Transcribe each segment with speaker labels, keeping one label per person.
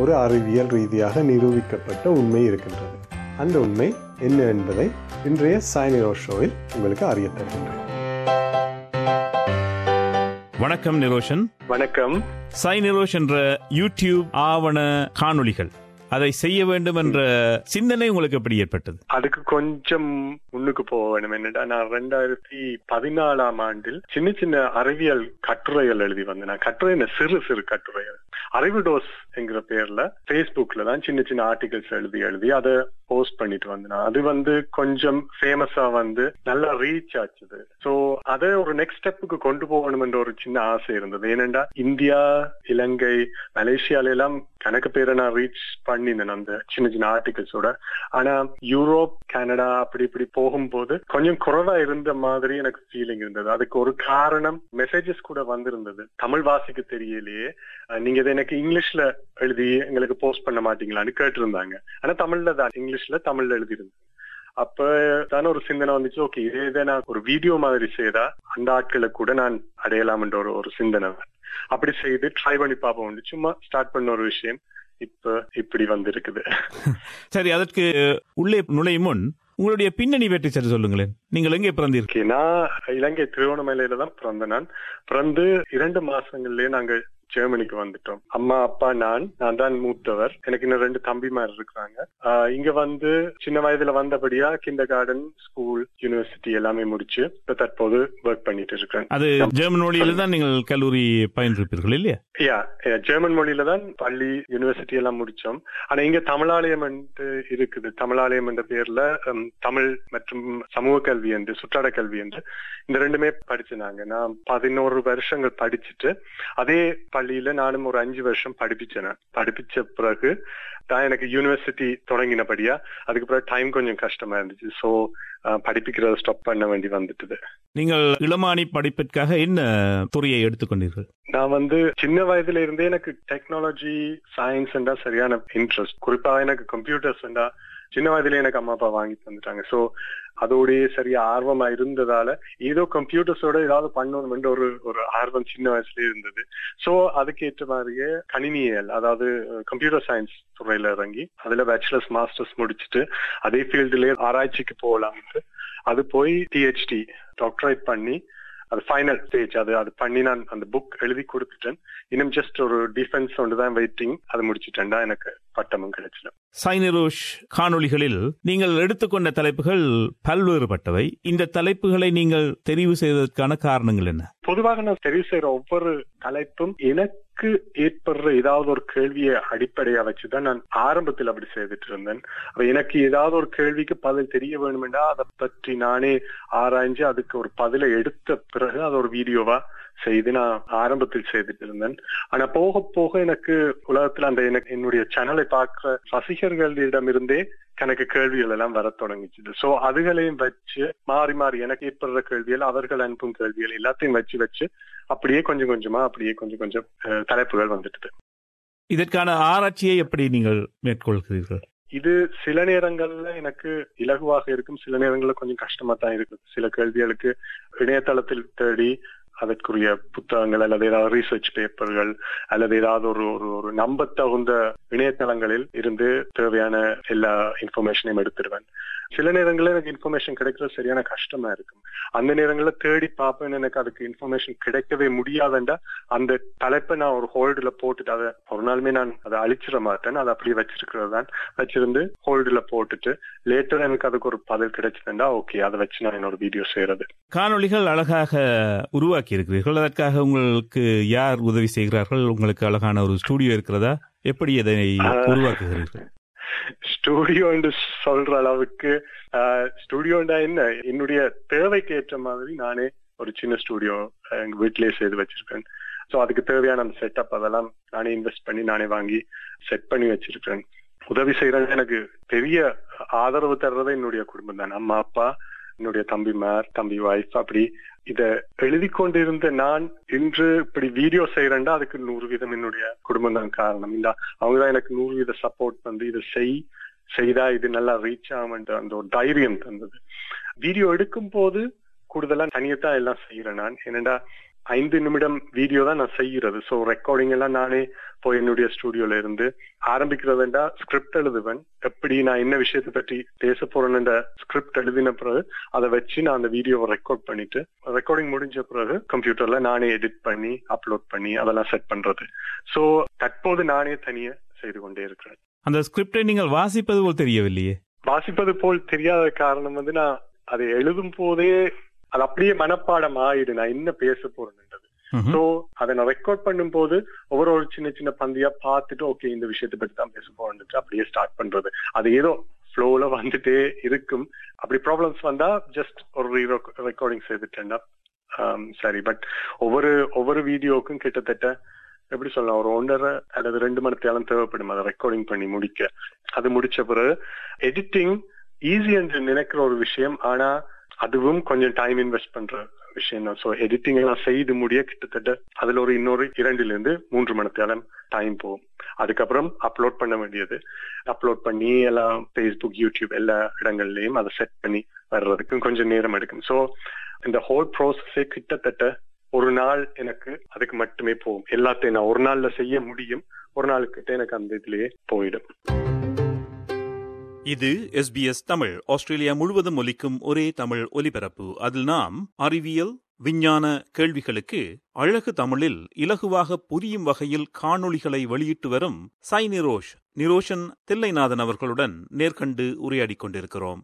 Speaker 1: ஒரு அறிவியல் ரீதியாக நிரூபிக்கப்பட்ட உண்மை இருக்கின்றது அந்த உண்மை என்ன என்பதை இன்றைய சைனிரோ ஷோவில் உங்களுக்கு அறிய தருகின்றேன்
Speaker 2: வணக்கம் நிரோஷன்
Speaker 1: வணக்கம்
Speaker 2: சாய் நிரோஷ் என்ற யூடியூப் ஆவண காணொளிகள் அதை செய்ய வேண்டும் என்ற சிந்தனை உங்களுக்கு எப்படி ஏற்பட்டது
Speaker 1: அதுக்கு கொஞ்சம் முன்னுக்கு போக வேண்டும் என்னடா நான் ரெண்டாயிரத்தி பதினாலாம் ஆண்டில் சின்ன சின்ன அறிவியல் கட்டுரைகள் எழுதி வந்தேன் நான் கட்டுரை என்ன சிறு சிறு கட்டுரைகள் அறிவு டோஸ் என்கிற பேர்ல Facebookல தான் சின்ன சின்ன ஆர்டிகல்ஸ் எழுதி எழுதி அதை போஸ்ட் பண்ணிட்டு வந்தேன் அது வந்து கொஞ்சம் ஃபேமஸா வந்து நல்லா ரீச் ஆச்சுது சோ அதை ஒரு நெக்ஸ்ட் ஸ்டெப்புக்கு கொண்டு போகணும் என்ற ஒரு சின்ன ஆசை இருந்தது ஏனென்றா இந்தியா இலங்கை மலேசியால எல்லாம் கணக்கு பேரை நான் ரீச் பண்ணினேன் அந்த சின்ன சின்ன ஆர்டிகல்ஸோட ஆனா யூரோப் கனடா அப்படி இப்படி போகும்போது கொஞ்சம் குறைவா இருந்த மாதிரி எனக்கு ஃபீலிங் இருந்தது அதுக்கு ஒரு காரணம் மெசேஜஸ் கூட வந்திருந்தது தமிழ் வாசிக்க தெரியலையே அஹ் நீங்க இதை எனக்கு இங்கிலீஷ்ல எழுதி எங்களுக்கு போஸ்ட் பண்ண மாட்டீங்களான்னு கேட்டிருந்தாங்க ஆனா தமிழ்ல தான் இங்கிலீஷ்ல தமிழ்ல எழுதியிருந்தேன் அப்ப தானே ஒரு சிந்தனை வந்துச்சு ஓகே இதே இதை நான் ஒரு வீடியோ மாதிரி செய்தா அந்த ஆட்களை கூட நான் அடையலாம்ன்ற ஒரு ஒரு சிந்தனை அப்படி செய்து ட்ரை பண்ணி பார்ப்போம் சும்மா ஸ்டார்ட் பண்ண ஒரு விஷயம் இப்ப இப்படி வந்திருக்குது
Speaker 2: சரி அதற்கு உள்ளே நுழையும் முன் உங்களுடைய பின்னணி பற்றி சற்று சொல்லுங்களேன் நீங்கள் எங்கே பிறந்தீர்கள்
Speaker 1: ஓகே நான் இலங்கை திருவண்ணாமலையில தான் பிறந்த நான் பிறந்து இரண்டு மாசங்கள்லயே நாங்க ஜெர்மனிக்கு வந்துட்டோம் அம்மா அப்பா நான் நான் தான் மூத்தவர் எனக்கு இன்னும் ரெண்டு தம்பிமார் இருக்கிறாங்க ஆஹ் இங்க வந்து சின்ன வயதுல வந்தபடியா கிண்டர் கார்டன் ஸ்கூல் யூனிவர்சிட்டி எல்லாமே முடிச்சு இப்ப தற்போது ஒர்க் பண்ணிட்டு இருக்கேன்
Speaker 2: அது ஜெர்மன் மொழியில் தான் நீங்கள் கல்லூரி பயின்றிருப்பீர்கள் இல்லையா
Speaker 1: யா ஜெர்மன் மொழியில தான் பள்ளி யூனிவர்சிட்டி எல்லாம் முடிச்சோம் ஆனா இங்க தமிழாலயம் என்று இருக்குது தமிழாலயம் என்ற பேர்ல ஹம், தமிழ் மற்றும் சமூக கல்வி என்று சுற்றாட கல்வி என்று இந்த ரெண்டுமே படிச்சுனாங்க நான் பதினோரு வருஷங்கள் படிச்சுட்டு அதே பள்ளியில நானும் ஒரு அஞ்சு வருஷம் படிப்பிச்சேன் நான். படிப்பிச்ச பிறகு தான் எனக்கு யூனிவர்சிட்டி தொடங்கினபடியா அதுக்கு பிறகு டைம் கொஞ்சம் கஷ்டமா இருந்துச்சு சோ படிப்பிக்கிறத ஸ்டாப் பண்ண வேண்டி வந்துட்டுது
Speaker 2: நீங்கள் இளமானி படிப்பிற்காக என்ன துறையை எடுத்துக்கொண்டீர்கள்
Speaker 1: நான் வந்து சின்ன வயதுல இருந்தே எனக்கு டெக்னாலஜி சயின்ஸ் சரியான இன்ட்ரெஸ்ட் குறிப்பா எனக்கு கம்ப்யூட்டர்ஸ் சின்ன வயதுல எனக்கு அம்மா அப்பா வாங்கி தந்துட்டாங்க சோ அதோடய சரியா ஆர்வமா இருந்ததால ஏதோ கம்ப்யூட்டர்ஸோட ஏதாவது பண்ணணும்ன்ற ஒரு ஒரு ஆர்வம் சின்ன வயசுலயே இருந்தது சோ அதுக்கேற்ற மாதிரியே கணினியல் அதாவது கம்ப்யூட்டர் சயின்ஸ் துறையில இறங்கி அதுல பேச்சுலர்ஸ் மாஸ்டர்ஸ் முடிச்சுட்டு அதே ஃபீல்டுலயே ஆராய்ச்சிக்கு போகலாம்னு அது போய் டிஹெச்டி டாக்டரேட் பண்ணி அது ஃபைனல் ஸ்டேஜ் அது அது பண்ணி நான் அந்த புக் எழுதி கொடுத்துட்டேன் இன்னும் ஜஸ்ட் ஒரு டிஃபென்ஸ் ஒன்று தான் வெயிட்டிங் அது முடிச்சிட்டேன்டா எனக்கு பட்டமும் கிடைச்சிடும்
Speaker 2: சாய் நிரோஷ் காணொளிகளில் நீங்கள் எடுத்துக்கொண்ட தலைப்புகள் பல்வேறுபட்டவை இந்த தலைப்புகளை நீங்கள் தெரிவு செய்வதற்கான காரணங்கள் என்ன
Speaker 1: பொதுவாக நான் தெரிவு செய்யற ஒவ்வொரு தலைப்பும் எனக்கு ஏற்படுற ஏதாவது ஒரு கேள்வியை அடிப்படையா வச்சுதான் நான் ஆரம்பத்தில் அப்படி செய்துட்டு இருந்தேன் அப்ப எனக்கு ஏதாவது ஒரு கேள்விக்கு பதில் தெரிய வேணுமெண்டா அதை பற்றி நானே ஆராய்ஞ்சு அதுக்கு ஒரு பதிலை எடுத்த பிறகு அது ஒரு வீடியோவா செய்து நான் ஆரம்பத்தில் செய்துட்டு இருந்தேன் ஆனா போக போக எனக்கு உலகத்துல அந்த எனக்கு என்னுடைய சேனலை பார்க்கிற ரசிகர்களிடமிருந்தே எனக்கு கேள்விகள் எல்லாம் வர தொடங்கிச்சுது சோ அதுகளையும் வச்சு மாறி மாறி எனக்கு ஏற்படுற கேள்விகள் அவர்கள் அனுப்பும் கேள்விகள் எல்லாத்தையும் வச்சு வச்சு அப்படியே கொஞ்சம் கொஞ்சமா அப்படியே கொஞ்சம் கொஞ்சம் அஹ், தலைப்புகள் வந்துட்டு
Speaker 2: இதற்கான ஆராய்ச்சியை எப்படி நீங்கள் மேற்கொள்கிறீர்கள்
Speaker 1: இது சில நேரங்கள்ல எனக்கு இலகுவாக இருக்கும் சில நேரங்கள்ல கொஞ்சம் கஷ்டமா தான் இருக்குது சில கேள்விகளுக்கு இணையதளத்தில் தேடி அதற்குரிய புத்தகங்கள் அல்லது ஏதாவது ரீசர்ச் பேப்பர்கள் அல்லது ஏதாவது ஒரு ஒரு ஒரு நம்பத்தகுந்த இணையதளங்களில் இருந்து தேவையான எல்லா இன்ஃபர்மேஷனையும் எடுத்துருவேன் சில நேரங்களில் எனக்கு இன்ஃபர்மேஷன் கிடைக்கிறது சரியான கஷ்டமா இருக்கும் அந்த நேரங்களில் தேடி பார்ப்பேன் எனக்கு அதுக்கு இன்ஃபர்மேஷன் கிடைக்கவே முடியாதுண்டா அந்த தலைப்பை நான் ஒரு ஹோல்டுல போட்டுட்டு அதை ஒரு நாளுமே நான் அதை அழிச்சிட மாட்டேன் அதை அப்படியே வச்சிருக்கிறது தான் வச்சிருந்து ஹோல்டுல போட்டுட்டு லேட்டர் எனக்கு அதுக்கு ஒரு பதில் கிடைச்சதுண்டா ஓகே அதை வச்சு நான் என்னோட வீடியோ செய்யறது
Speaker 2: காணொளிகள் அழகாக உருவாக்கி இருக்கிறீர்கள் அதற்காக உங்களுக்கு யார் உதவி செய்கிறார்கள் உங்களுக்கு அழகான ஒரு ஸ்டூடியோ இருக்கிறதா எப்படி அதை உருவாக்குகிறீர்கள்
Speaker 1: ஸ்டூடியோ என்று சொல்ற அளவுக்கு ஸ்டூடியோண்டா என்ன என்னுடைய தேவைக்கு ஏற்ற மாதிரி நானே ஒரு சின்ன ஸ்டூடியோ எங்க வீட்டிலேயே செய்து வச்சிருக்கேன் சோ அதுக்கு தேவையான அந்த செட்டப் அதெல்லாம் நானே இன்வெஸ்ட் பண்ணி நானே வாங்கி செட் பண்ணி வச்சிருக்கேன் உதவி செய்யறது எனக்கு பெரிய ஆதரவு தர்றது என்னுடைய குடும்பம் தான் அம்மா அப்பா என்னுடைய தம்பிமார் தம்பி வைஃப் அப்படி இத எழுதி கொண்டிருந்த நான் இன்று இப்படி வீடியோ செய்யறேன்டா அதுக்கு நூறு வீதம் என்னுடைய குடும்பம் தான் காரணம் இந்த அவங்கதான் எனக்கு நூறு வீத சப்போர்ட் வந்து இதை செய் செய்தா இது நல்லா ரீச் ஆகும்ன்ற அந்த ஒரு தைரியம் தந்தது வீடியோ எடுக்கும் போது கூடுதலா தனியத்தான் எல்லாம் செய்யறேன் நான் என்னடா ஐந்து நிமிடம் வீடியோ தான் நான் செய்யறது ஸோ ரெக்கார்டிங் எல்லாம் நானே போய் என்னுடைய ஸ்டுடியோல இருந்து ஆரம்பிக்கிறதுண்டா ஸ்கிரிப்ட் எழுதுவேன் எப்படி நான் என்ன விஷயத்தை பற்றி பேச போறேன்னு ஸ்கிரிப்ட் எழுதின பிறகு அதை வச்சு நான் அந்த வீடியோவை ரெக்கார்ட் பண்ணிட்டு ரெக்கார்டிங் முடிஞ்ச பிறகு கம்ப்யூட்டர்ல நானே எடிட் பண்ணி அப்லோட் பண்ணி அதெல்லாம் செட் பண்றது ஸோ தற்போது நானே தனியே செய்து கொண்டே இருக்கிறேன்
Speaker 2: அந்த ஸ்கிரிப்டை நீங்கள் வாசிப்பது போல் தெரியவில்லையே
Speaker 1: வாசிப்பது போல் தெரியாத காரணம் வந்து நான் அதை எழுதும் போதே அது அப்படியே மனப்பாடம் ஆயிடு நான் என்ன பேச போறேன்ன்றது
Speaker 2: ம்ஹும்.
Speaker 1: சோ அதை நான் ரெக்கார்ட் பண்ணும்போது ஒவ்வொரு ஒரு சின்ன சின்ன பந்தியா பார்த்துட்டு ஓகே இந்த விஷயத்தை பத்தி தான் பேச போறேன்ட்டு அப்படியே ஸ்டார்ட் பண்றது அது ஏதோ ஃப்ளோல வந்துட்டே இருக்கும் அப்படி ப்ராப்ளம்ஸ் வந்தா ஜஸ்ட் ஒரு ரெக்கார்டிங் செய்துட்டேன்னா ஆம், சரி பட் ஒவ்வொரு ஒவ்வொரு வீடியோக்கும் கிட்டத்தட்ட எப்படி சொல்லலாம் ஒரு ஒன்றரை அல்லது ரெண்டு மணி நேரம் தேவைப்படும் அதை ரெக்கார்டிங் பண்ணி முடிக்க அது முடிச்ச பிறகு எடிட்டிங் ஈஸி என்று நினைக்கிற ஒரு விஷயம் ஆனா அதுவும் கொஞ்சம் டைம் இன்வெஸ்ட் பண்ற விஷயம் தான் ஸோ எடிட்டிங் எல்லாம் செய்து முடிய கிட்டத்தட்ட அதுல ஒரு இன்னொரு இரண்டுல இருந்து மூன்று மணி நேரம் டைம் போகும் அதுக்கப்புறம் அப்லோட் பண்ண வேண்டியது அப்லோட் பண்ணி எல்லாம் ஃபேஸ்புக் யூடியூப் எல்லா இடங்கள்லயும் அதை செட் பண்ணி வர்றதுக்கும் கொஞ்சம் நேரம் எடுக்கும் ஸோ இந்த ஹோல் ப்ராசஸே கிட்டத்தட்ட ஒரு நாள் எனக்கு அதுக்கு மட்டுமே போகும் எல்லாத்தையும் நான் ஒரு நாள்ல செய்ய முடியும் ஒரு நாளுக்கிட்ட எனக்கு அந்த இதுலயே போயிடும்
Speaker 2: இது எஸ்பிஎஸ் தமிழ் ஆஸ்திரேலியா முழுவதும் ஒலிக்கும் ஒரே தமிழ் ஒலிபரப்பு அதில் நாம் அறிவியல் விஞ்ஞான கேள்விகளுக்கு அழகு தமிழில் இலகுவாக புரியும் வகையில் காணொளிகளை வெளியிட்டு வரும் சாய் நிரோஷ் நிரோஷன் தில்லைநாதன் அவர்களுடன் நேர்கண்டு உரையாடிக் கொண்டிருக்கிறோம்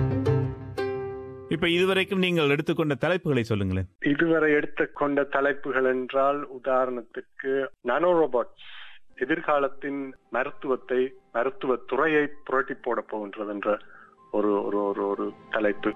Speaker 2: இப்ப இதுவரைக்கும் நீங்கள் எடுத்துக்கொண்ட தலைப்புகளை சொல்லுங்களேன்
Speaker 1: இதுவரை எடுத்துக்கொண்ட தலைப்புகள் என்றால் உதாரணத்துக்கு நானோ ரோபோட்ஸ் எதிர்காலத்தின் மருத்துவத்தை மருத்துவ துறையை புரட்டி போட போகின்றது என்ற ஒரு ஒரு ஒரு ஒரு தலைப்பு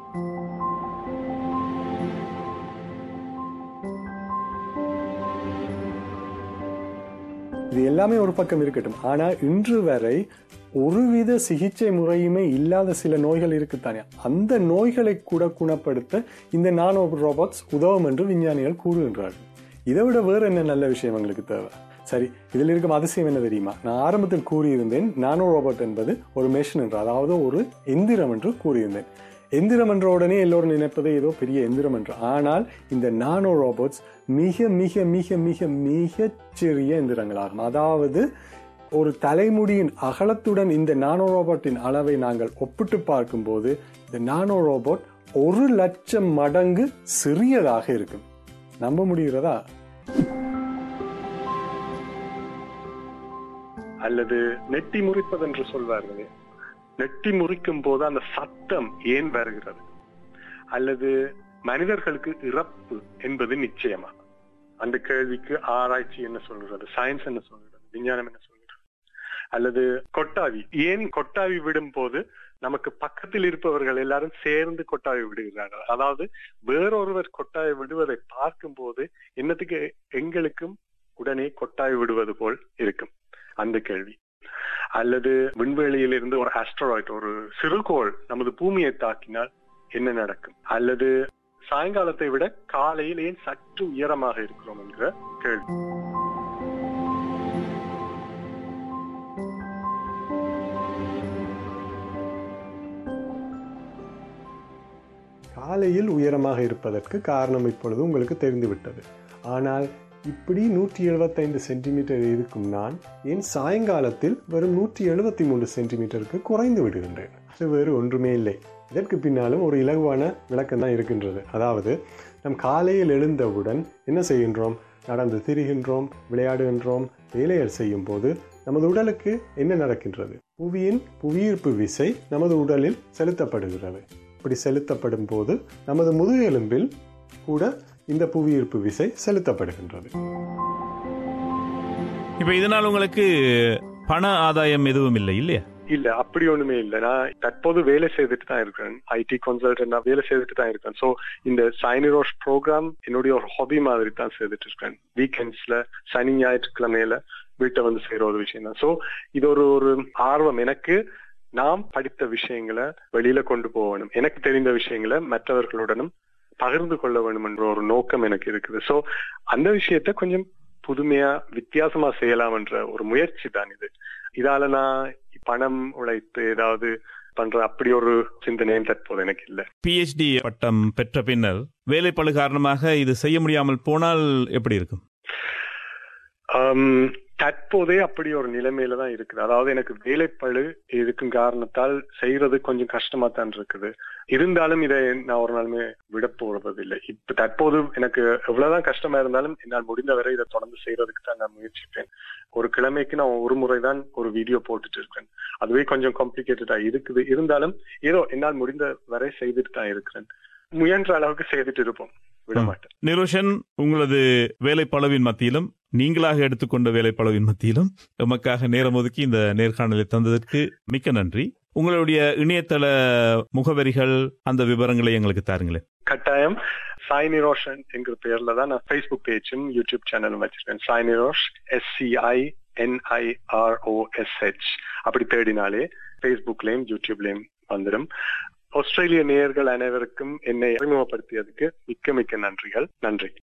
Speaker 3: இது எல்லாமே ஒரு பக்கம் இருக்கட்டும் ஆனா இன்று வரை ஒருவித சிகிச்சை முறையுமே இல்லாத சில நோய்கள் இருக்குத்தானே அந்த நோய்களை கூட குணப்படுத்த இந்த நானோ ரோபோட்ஸ் உதவும் என்று விஞ்ஞானிகள் கூறுகின்றார்கள் இதை விட வேற என்ன நல்ல விஷயம் எங்களுக்கு தேவை சரி இதில் இருக்கும் அதிசயம் என்ன தெரியுமா நான் ஆரம்பத்தில் கூறியிருந்தேன் நானோ ரோபோட் என்பது ஒரு மெஷின் என்று அதாவது ஒரு எந்திரம் என்று கூறியிருந்தேன் எந்திரம் என்ற உடனே எல்லோரும் நினைப்பது ஏதோ பெரிய எந்திரம் என்று ஆனால் இந்த நானோ ரோபோட்ஸ் மிக மிக மிக மிக மிக சிறிய எந்திரங்களாகும் அதாவது ஒரு தலைமுடியின் அகலத்துடன் இந்த நானோ ரோபோட்டின் அளவை நாங்கள் ஒப்பிட்டு பார்க்கும்போது இந்த நானோ ரோபோட் ஒரு லட்சம் மடங்கு சிறியதாக இருக்கும் நம்ப முடிகிறதா
Speaker 1: அல்லது நெட்டி முறிப்பது என்று சொல்வார்களே நெட்டி முறிக்கும் போது அந்த சத்தம் ஏன் வருகிறது அல்லது மனிதர்களுக்கு இறப்பு என்பது நிச்சயமா அந்த கேள்விக்கு ஆராய்ச்சி என்ன சொல்கிறது சயின்ஸ் என்ன சொல்கிறது விஞ்ஞானம் என்ன சொல்கிறது அல்லது கொட்டாவி ஏன் கொட்டாவி விடும் போது நமக்கு பக்கத்தில் இருப்பவர்கள் எல்லாரும் சேர்ந்து கொட்டாவி விடுகிறார்கள் அதாவது வேறொருவர் கொட்டாவி விடுவதை பார்க்கும் போது என்னத்துக்கு எங்களுக்கும் உடனே கொட்டாவி விடுவது போல் இருக்கும் அந்த கேள்வி அல்லது விண்வெளியில் இருந்து ஒரு ஆஸ்ட்ராய்ட் ஒரு சிறுகோள் நமது பூமியை தாக்கினால் என்ன நடக்கும் அல்லது சாயங்காலத்தை விட காலையில் ஏன் சற்று உயரமாக இருக்கிறோம் என்கிற கேள்வி
Speaker 3: காலையில் உயரமாக இருப்பதற்கு காரணம் இப்பொழுது உங்களுக்கு தெரிந்துவிட்டது ஆனால் இப்படி நூற்றி எழுபத்தைந்து சென்டிமீட்டர் இருக்கும் நான் என் சாயங்காலத்தில் வெறும் நூற்றி எழுபத்தி மூன்று சென்டிமீட்டருக்கு குறைந்து விடுகின்றேன் அது வேறு ஒன்றுமே இல்லை இதற்கு பின்னாலும் ஒரு இலகுவான விளக்கம் தான் இருக்கின்றது அதாவது நம் காலையில் எழுந்தவுடன் என்ன செய்கின்றோம் நடந்து திரிகின்றோம் விளையாடுகின்றோம் வேலைகள் செய்யும் போது நமது உடலுக்கு என்ன நடக்கின்றது புவியின் புவியீர்ப்பு விசை நமது உடலில் செலுத்தப்படுகிறது இப்படி செலுத்தப்படும் போது நமது முதுகெலும்பில் கூட இந்த புவியீர்ப்பு விசை செலுத்தப்படுகின்றது
Speaker 2: இப்ப இதனால் உங்களுக்கு பண ஆதாயம் எதுவும் இல்லை இல்லையா
Speaker 1: இல்ல அப்படி ஒண்ணுமே இல்ல நான் தற்போது வேலை செய்துட்டு தான் இருக்கிறேன் ஐடி கன்சல்டன்ட் நான் வேலை செய்துட்டு தான் இருக்கேன் சோ இந்த சைனிரோஷ் ப்ரோக்ராம் என்னுடைய ஒரு ஹாபி மாதிரி தான் செய்துட்டு இருக்கேன் வீக்கெண்ட்ஸ்ல சனி ஞாயிற்றுக்கிழமையில வீட்டை வந்து செய்யற ஒரு விஷயம் தான் சோ இது ஒரு ஒரு ஆர்வம் எனக்கு நாம் படித்த விஷயங்களை வெளியில கொண்டு போகணும் எனக்கு தெரிந்த விஷயங்களை மற்றவர்களுடனும் பகிர்ந்து கொள்ள வேண்டும் என்ற ஒரு நோக்கம் எனக்கு இருக்குது சோ அந்த விஷயத்த கொஞ்சம் புதுமையா வித்தியாசமா செய்யலாம் என்ற ஒரு முயற்சி தான் இது இதால நான் பணம் உழைத்து ஏதாவது பண்ற அப்படி ஒரு சிந்தனையும் தற்போது எனக்கு இல்ல
Speaker 2: பிஹெச்டி பட்டம் பெற்ற பின்னர் வேலைப்பளு காரணமாக இது செய்ய முடியாமல் போனால் எப்படி இருக்கும்
Speaker 1: ஆம், தற்போதே அப்படி ஒரு நிலைமையில தான் இருக்குது அதாவது எனக்கு வேலைப்பழு இருக்கும் காரணத்தால் செய்யறது கொஞ்சம் கஷ்டமா தான் இருக்குது இருந்தாலும் இதை நான் ஒரு நாளுமே விட போறது இல்லை இப்ப தற்போது எனக்கு எவ்வளவுதான் கஷ்டமா இருந்தாலும் என்னால் முடிந்தவரை இதை தொடர்ந்து செய்யறதுக்கு தான் நான் முயற்சிப்பேன் ஒரு கிழமைக்கு நான் ஒரு முறை தான் ஒரு வீடியோ போட்டுட்டு இருக்கேன் அதுவே கொஞ்சம் காம்ப்ளிகேட்டடா இருக்குது இருந்தாலும் ஏதோ என்னால் முடிந்த வரை செய்துட்டு தான் இருக்கிறேன் முயன்ற அளவுக்கு செய்துட்டு இருப்போம் விட
Speaker 2: ம்.
Speaker 1: மாட்டேன்
Speaker 2: நிரோஷன் உங்களது வேலைப்பளவின் மத்தியிலும் நீங்களாக எடுத்துக்கொண்ட வேலைப்பளவின் மத்தியிலும் எமக்காக நேரம் ஒதுக்கி இந்த நேர்காணலை தந்ததற்கு மிக்க நன்றி உங்களுடைய இணையதள முகவரிகள் அந்த விவரங்களை எங்களுக்கு தாருங்களேன்
Speaker 1: கட்டாயம் சாய் நிரோஷன் என்கிற பேர்ல தான் நான் ஃபேஸ்புக் பேஜும் யூடியூப் சேனலும் வச்சிருக்கேன் சாய் நிரோஷ் எஸ்சிஐ என்ஐஆர்ஓஎஸ்ஹெச் அப்படி தேடினாலே ஃபேஸ்புக்லயும் யூடியூப்லயும் வந்துடும் ஆஸ்திரேலிய நேயர்கள் அனைவருக்கும் என்னை அறிமுகப்படுத்தியதுக்கு மிக்க மிக்க நன்றிகள் நன்றி